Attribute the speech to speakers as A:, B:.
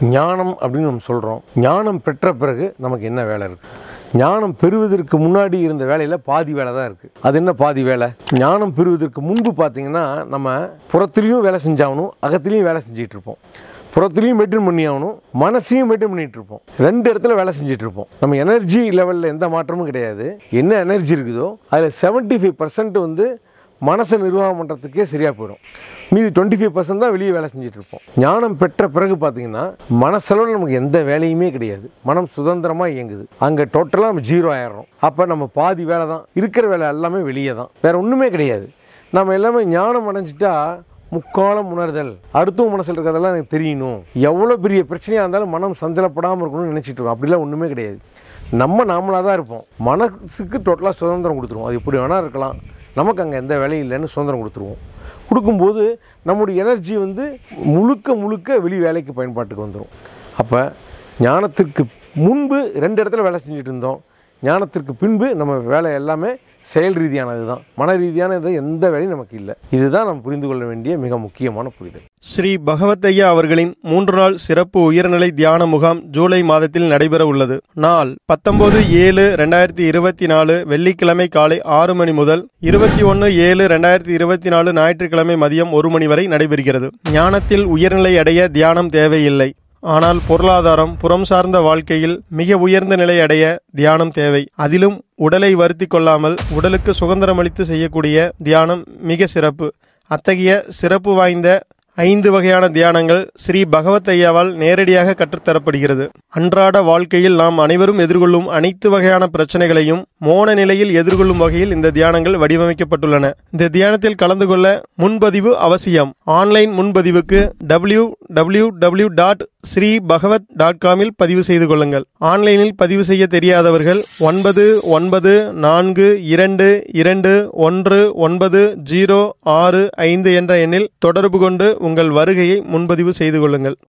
A: ஞானம் அப்படின்னு நம்ம சொல்கிறோம் ஞானம் பெற்ற பிறகு நமக்கு என்ன வேலை இருக்குது ஞானம் பெறுவதற்கு முன்னாடி இருந்த வேலையில் பாதி வேலை தான் இருக்குது அது என்ன பாதி வேலை ஞானம் பெறுவதற்கு முன்பு பார்த்தீங்கன்னா நம்ம புறத்துலேயும் வேலை செஞ்சாகணும் அகத்துலேயும் வேலை செஞ்சிட்டு இருப்போம் புறத்துலையும் மெயின்டைன் பண்ணி ஆகணும் மனசையும் மெயின்டைன் பண்ணிட்டு இருப்போம் ரெண்டு இடத்துல வேலை செஞ்சுட்டு இருப்போம் நம்ம எனர்ஜி லெவலில் எந்த மாற்றமும் கிடையாது என்ன எனர்ஜி இருக்குதோ அதில் செவன்ட்டி ஃபைவ் பர்சன்ட் வந்து மனசை நிர்வாகம் பண்ணுறதுக்கே சரியாக போயிடும் மீதி டுவெண்ட்டி ஃபைவ் பர்சன்ட் தான் வெளியே வேலை செஞ்சுட்டு இருப்போம் ஞானம் பெற்ற பிறகு பார்த்தீங்கன்னா மனசளவில் நமக்கு எந்த வேலையுமே கிடையாது மனம் சுதந்திரமாக இயங்குது அங்கே டோட்டலாக நம்ம ஜீரோ ஆயிடுறோம் அப்போ நம்ம பாதி வேலை தான் இருக்கிற வேலை எல்லாமே வெளியே தான் வேறு ஒன்றுமே கிடையாது நம்ம எல்லாமே ஞானம் அடைஞ்சிட்டா முக்காலம் உணர்தல் அடுத்தவங்க மனசில் இருக்கிறதெல்லாம் எனக்கு தெரியணும் எவ்வளோ பெரிய பிரச்சனையாக இருந்தாலும் மனம் சஞ்சலப்படாமல் இருக்கணும்னு நினச்சிட்டு இருக்கோம் அப்படிலாம் ஒன்றுமே கிடையாது நம்ம நாமளாக தான் இருப்போம் மனசுக்கு டோட்டலாக சுதந்திரம் கொடுத்துருவோம் அது எப்படி வேணால் இருக்கலாம் நமக்கு அங்கே எந்த வேலையும் இல்லைன்னு சுதந்திரம் கொடுத்துருவோம் கொடுக்கும்போது நம்முடைய எனர்ஜி வந்து முழுக்க முழுக்க வெளி வேலைக்கு பயன்பாட்டுக்கு வந்துடும் அப்போ ஞானத்திற்கு முன்பு ரெண்டு இடத்துல வேலை செஞ்சுட்டு இருந்தோம் ஞானத்திற்கு பின்பு நம்ம வேலை எல்லாமே செயல் ரீதியானது தான் மன ரீதியானது எந்த வேலையும் நமக்கு இல்லை இதுதான் நம்ம புரிந்து கொள்ள வேண்டிய மிக முக்கியமான புரிதல்
B: ஸ்ரீ பகவத்தையா அவர்களின் மூன்று நாள் சிறப்பு உயர்நிலை தியான முகாம் ஜூலை மாதத்தில் நடைபெற உள்ளது நாள் பத்தொன்பது ஏழு ரெண்டாயிரத்தி இருபத்தி நாலு வெள்ளிக்கிழமை காலை ஆறு மணி முதல் இருபத்தி ஒன்று ஏழு ரெண்டாயிரத்தி இருபத்தி நாலு ஞாயிற்றுக்கிழமை மதியம் ஒரு மணி வரை நடைபெறுகிறது ஞானத்தில் உயர்நிலை அடைய தியானம் தேவையில்லை ஆனால் பொருளாதாரம் புறம் சார்ந்த வாழ்க்கையில் மிக உயர்ந்த நிலை அடைய தியானம் தேவை அதிலும் உடலை வருத்தி கொள்ளாமல் உடலுக்கு சுதந்திரமளித்து செய்யக்கூடிய தியானம் மிக சிறப்பு அத்தகைய சிறப்பு வாய்ந்த ஐந்து வகையான தியானங்கள் ஸ்ரீ பகவத் ஐயாவால் நேரடியாக கற்றுத்தரப்படுகிறது அன்றாட வாழ்க்கையில் நாம் அனைவரும் எதிர்கொள்ளும் அனைத்து வகையான பிரச்சனைகளையும் மோன நிலையில் எதிர்கொள்ளும் வகையில் இந்த தியானங்கள் வடிவமைக்கப்பட்டுள்ளன இந்த தியானத்தில் கலந்து கொள்ள முன்பதிவு அவசியம் ஆன்லைன் முன்பதிவுக்கு W W W dot Sri Bhagavat dot காமில் பதிவு செய்து கொள்ளுங்கள் ஆன்லைனில் பதிவு செய்ய தெரியாதவர்கள் ஒன்பது ஒன்பது நான்கு இரண்டு இரண்டு ஒன்று ஒன்பது ஜீரோ ஆறு ஐந்து என்ற எண்ணில் தொடர்பு கொண்டு உங்கள் வருகையை முன்பதிவு செய்து கொள்ளுங்கள்